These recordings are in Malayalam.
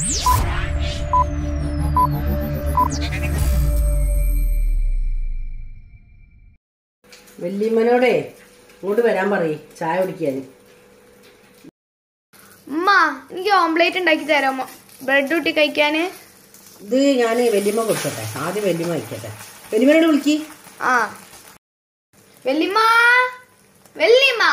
വല്യമ്മനോടേ ഇങ്ങോട്ട് വരാൻ പറയ് ചായ കുടിക്കാൻ ഉമ്മ എനിക്ക് ഓംലേറ്റ് ഉണ്ടാക്കി തരാമോ ബ്രെഡ് കൂട്ടി കഴിക്കാന് ഇത് ഞാൻ വല്യമ്മ കൊടുക്കട്ടെ ആദ്യം വല്യമ്മ വയ്ക്കട്ടെ വല്യമ്മനോട് വിളിക്ക് ആ വെല്ലിമ്മ വെല്ലിമ്മ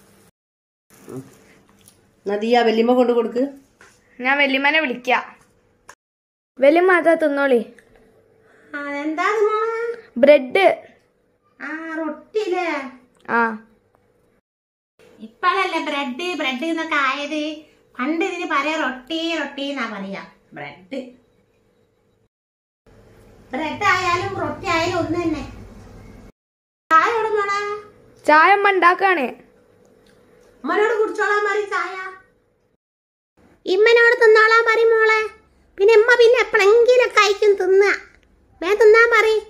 നദിയ വല്യമ്മ കൊണ്ട് കൊടുക്ക് ഞാൻ വെല്ലിമ്മനെ വിളിക്കാം വെല്ലിമ്മ അതാ തിന്നോളി അതെന്താ മോളെ ബ്രെഡ് ആ റൊട്ടിയില്ലേ ആ ഇപ്പോഴല്ലേ ബ്രെഡ് ബ്രെഡ് എന്നൊക്കെ ആയത് പണ്ട് ഇതിന് പറയാ റൊട്ടി റൊട്ടി എന്നാ പറയാ ബ്രെഡ് ബ്രെഡ് ആയാലും റൊട്ടി ആയാലും ഒന്ന് തന്നെ ചായ ഇവിടെ മോളെ ചായ അമ്മ ഉണ്ടാക്കാണ് ഉമ്മനോട് കുടിച്ചോളാൻ പറയും ചായ ഇമ്മനോട് തിന്നോളാൻ പറയും മോളെ പിന്നെ ഉമ്മ പിന്നെ എപ്പോഴെങ്കിലും കഴിക്കും തിന്ന വേ തിന്നാൻ പറയും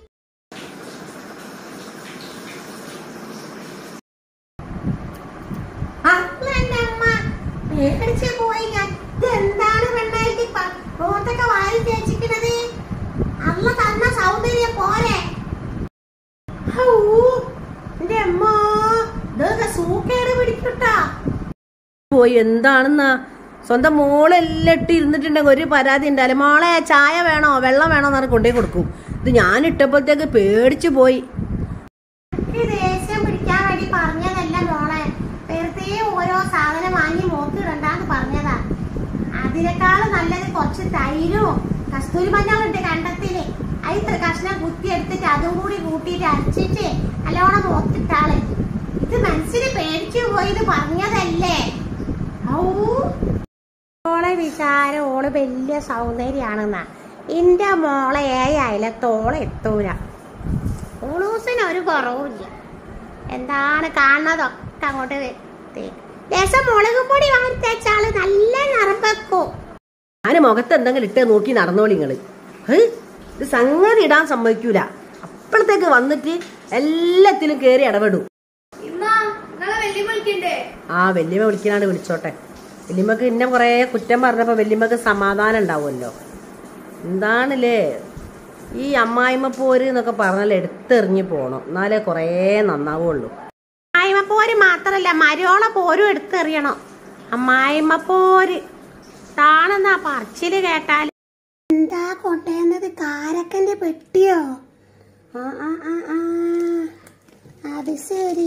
പേടിച്ച് പോയി ഞാൻ ഇതെന്താണ് പെണ്ണായിട്ട് റോട്ടൊക്കെ വാരി തേച്ചിക്കണത് അല്ല തന്ന സൗന്ദര്യം പോരെ ഹൗ, എന്റെ അമ്മ ഇതൊക്കെ സൂക്കേട് പിടിക്കട്ടാ പോയി എന്താണെന്നാ സ്വന്തം മോളെല്ലാം ഇട്ട് ഇരുന്നിട്ടുണ്ടെങ്കിൽ ഒരു പരാതി ഉണ്ടാവില്ല മോളെ ചായ വേണോ വെള്ളം വേണോ എന്ന് പറഞ്ഞ് കൊണ്ടുപോയി കൊടുക്കും ഇത് ഞാൻ ഇട്ടപ്പോഴത്തേക്ക് പേടിച്ചു പോയി ഈ ദേഷ്യം പിടിക്കാൻ വേണ്ടി പറഞ്ഞതല്ല മോളെ വെറുതെ ഓരോ സാധനം വാങ്ങി മോക്കിടണ്ടാന്ന് പറഞ്ഞതാ അതിനേക്കാളും നല്ലത് കുറച്ച് തൈരും കസ്തൂരി മഞ്ഞളുണ്ട് കണ്ടത്തില് അതിത്ര കഷ്ണം കുത്തി എടുത്തിട്ട് അതും കൂടി കൂട്ടിയിട്ട് അരച്ചിട്ട് നല്ലോണം മോത്തിട്ടാള് ഇത് മനസ്സിന് പേടിച്ചു പോയത് പറഞ്ഞതല്ലേ ഔ. ഓളെ വിചാരം ഓള് വലിയ സൗന്ദര്യാണെന്നാ എന്റെ മോളെ ഏയായാലും തോളെ എത്തൂല ഉളൂസിന് ഒരു കുറവുമില്ല എന്താണ് കാണുന്നതൊക്കെ അങ്ങോട്ട് തേ- ലേശം മുളകും പൊടി വാങ്ങി തേച്ചാള് നല്ല നിറം വെക്കും ഞാൻ മുഖത്ത് എന്തെങ്കിലും ഇട്ട് നോക്കി നടന്നോളി നിങ്ങള് ഹ്, ഇത് സംഗതി ഇടാൻ സമ്മതിക്കൂല അപ്പോഴത്തേക്ക് വന്നിട്ട് എല്ലാത്തിലും കയറി ഇടപെടും ഇമ്മ നിങ്ങളെ വെല്ലിമ്മ വിളിക്കണ്ടേ ആ വല്യമ്മ വിളിക്കാനാണ് വിളിച്ചോട്ടെ വല്യമ്മക്ക് ഇന്നെ കുറേ കുറ്റം പറഞ്ഞപ്പോൾ വല്യമ്മക്ക് സമാധാനം ഉണ്ടാവുമല്ലോ എന്താണല്ലേ ഈ അമ്മായിമ്മ പോര് എന്നൊക്കെ പറഞ്ഞാൽ എടുത്തെറിഞ്ഞ് പോകണം എന്നാലേ കുറേ നന്നാവുള്ളൂ അമ്മായിമ്മ പോര് മാത്രല്ല മരോള പോരും എടുത്തെറിയണം അമ്മായിമ്മ പോര് താണെന്നാ പറച്ചില് കേട്ടാൽ എന്താ കൊണ്ടുവന്നത് കാരക്കന്റെ പെട്ടിയോ ആ ആ ആ ആ അത് ശരി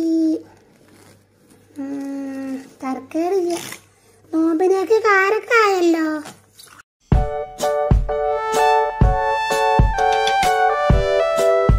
ഉം, തരക്കേടില്ല നോമ്പിനേക്ക് കാരക്കായല്ലോ